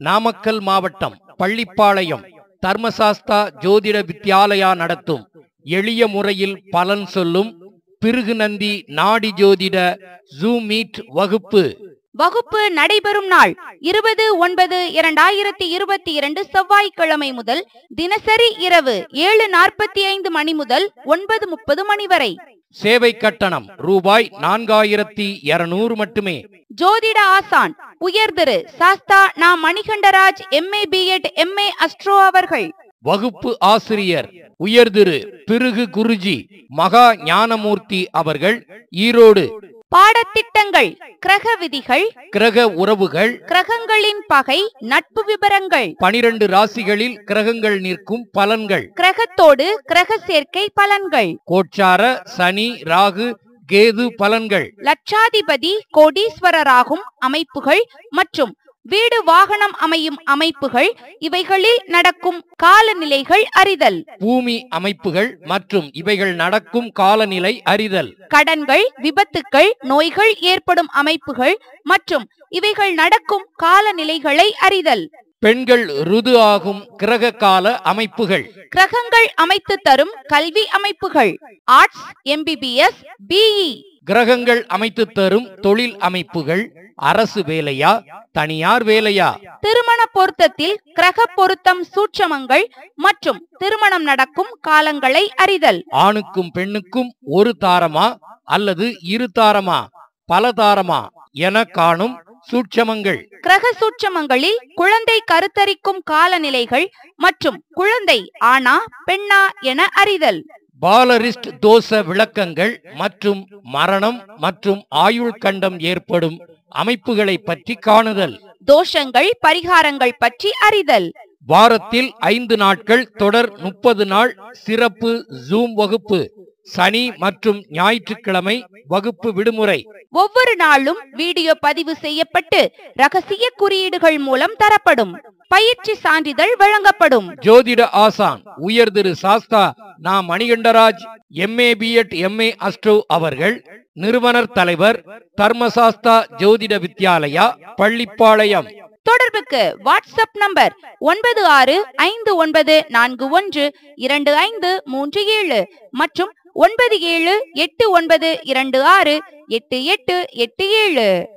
நாமக்கல் மாவட்டம் பள்ளிப்பாளையம் தர்மசாஸ்தா ஜோதிட வித்யாலயா நடத்தும் எளிய முறையில் பலன் சொல்லும் பிருகுநந்தி நாடி ஜோதிட ஜூம் மீட் வகுப்பு வகுப்பு நடைபெறும் நாள் இருபது ஒன்பது இரண்டாயிரத்தி இருபத்தி இரண்டு செவ்வாய்க்கிழமை முதல் தினசரி இரவு ஏழு நாற்பத்தி ஐந்து மணி முதல் ஒன்பது முப்பது மணி வரை சேவை கட்டணம் ரூபாய் நான்காயிரத்தி இருநூறு மட்டுமே ஜோதிட ஆசான் உயர்திரு Sastha Na Manikandaraj MA BEd MA astro அவர்கள் வகுப்பு ஆசிரியர் உயர்திரு பிருகு குருஜி மகா ஞானமூர்த்தி அவர்கள் ஈரோடு பாடத்திட்டங்கள் கிரக விதிகள் கிரக உறவுகள் கிரகங்களின் பகை நட்பு விவரங்கள் பனிரெண்டு ராசிகளில் கிரகங்கள் நிற்கும் பலன்கள் கிரகத்தோடு கிரக சேர்க்கை பலன்கள் கோச்சார சனி ராகு கேது பலன்கள் லட்சாதிபதி கோடீஸ்வரராகும் அமைப்புகள் மற்றும் வீடு வாகனம் அமையும் அமைப்புகள் இவைகளில் நடக்கும் காலநிலைகள் அறிதல் பூமி அமைப்புகள் மற்றும் இவைகள் நடக்கும் காலநிலை அறிதல் கடன்கள் விபத்துக்கள் நோய்கள் ஏற்படும் அமைப்புகள் மற்றும் இவைகள் நடக்கும் காலநிலைகளை அறிதல் பெண்கள் ருது ஆகும் கிரக கால அமைப்புகள் கிரகங்கள் அமைத்து தரும் கல்வி அமைப்புகள் ஆர்ட்ஸ் எம்பிபிஎஸ் பிஇ கிரகங்கள் அமைத்து தரும் தொழில் அமைப்புகள் அரசு வேலையா தனியார் வேலையா திருமண பொருத்தத்தில் கிரக பொருத்தம் சூட்சமங்கள் மற்றும் திருமணம் நடக்கும் காலங்களை அறிதல் ஆணுக்கும் பெண்ணுக்கும் ஒரு தாரமா அல்லது இரு தாரமா பல தாரமா என காணும் சூட்சமங்கள் கிரக சூட்சமங்களில் குழந்தை கருத்தரிக்கும் காலநிலைகள் மற்றும் குழந்தை ஆனா பெண்ணா என அறிதல் பாலரிஸ்ட் தோஷ விளக்கங்கள் மற்றும் மரணம் மற்றும் ஆயுள் கண்டம் ஏற்படும் அமைப்புகளை பற்றி காணுதல் தோஷங்கள் பரிகாரங்கள் பற்றி அறிதல் வாரத்தில் ஐந்து நாட்கள் தொடர் முப்பது நாள் சிறப்பு ஜூம் வகுப்பு சனி மற்றும் ஞாயிற்றுக்கிழமை வகுப்பு விடுமுறை ஒவ்வொரு நாளும் வீடியோ பதிவு செய்யப்பட்டு ரகசிய குறியீடுகள் மூலம் தரப்படும் பயிற்சி சான்றிதழ் வழங்கப்படும் ஜோதிட ஆசான் உயர் திரு Sastha Na Manikandaraj MA BEd MA astro அவர்கள் நிறுவனர் தலைவர் தர்மசாஸ்தா ஜோதிட வித்யாலயா பள்ளிப்பாளையம் தொடர்புக்கு வாட்ஸ்அப் நம்பர் ஒன்பது ஆறு ஐந்து ஒன்பது நான்கு ஒன்று இரண்டு ஐந்து மூன்று ஏழு மற்றும் ஒன்பது ஏழு எட்டு ஒன்பது இரண்டு ஆறு எட்டு எட்டு எட்டு ஏழு